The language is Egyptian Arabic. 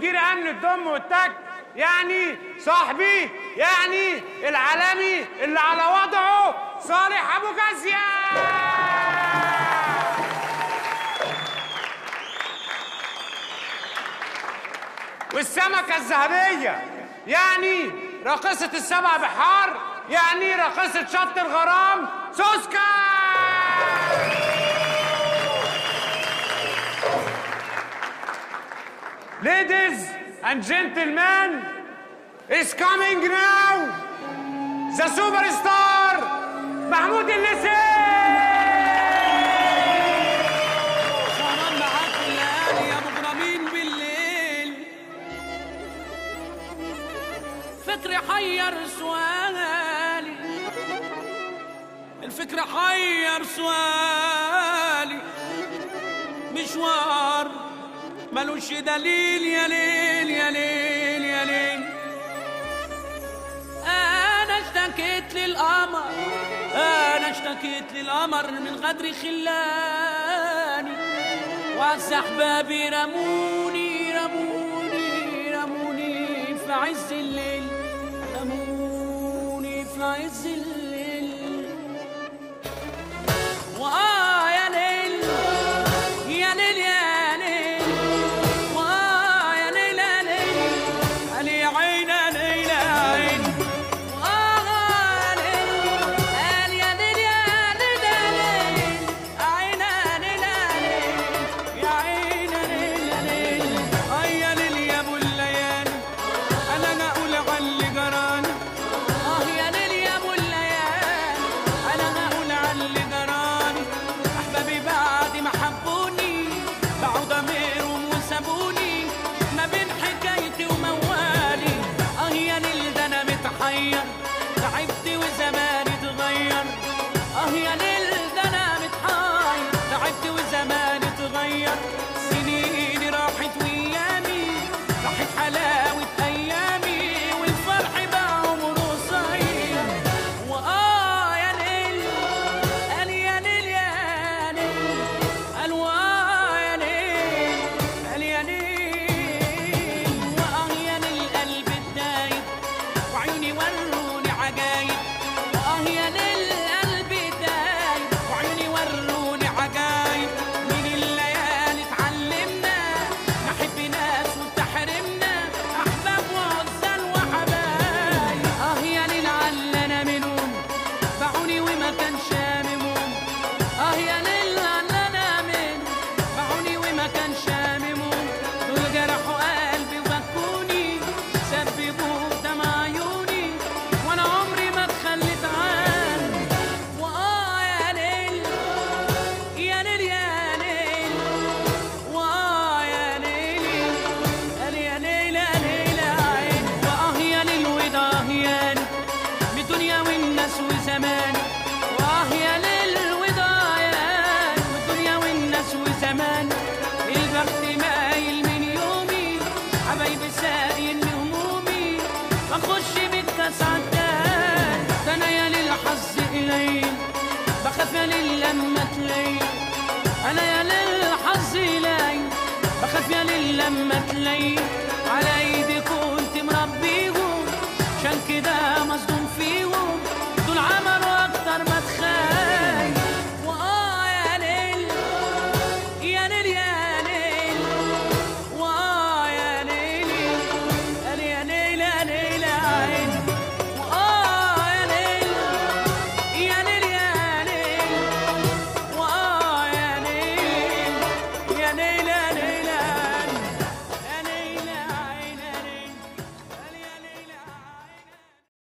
مدير امن الدم والتك يعني صاحبي يعني العالمي اللي على وضعه صالح ابو جازيه والسمكة الذهبية يعني راقصة السبع بحار يعني راقصة شط الغرام سوسكا Ladies and gentlemen, is coming now the superstar محمود الليثي سهران معاك الليالي يا مغرمين بالليل فكري حير سؤالي الفكرة حير سؤالي مشوار ملوش دليل يا ليل يا ليل يا ليل انا اشتكيت للقمر انا اشتكيت للقمر من غدر خلاني وعز احبابي رموني رموني رموني في عز الليل رموني في عز الليل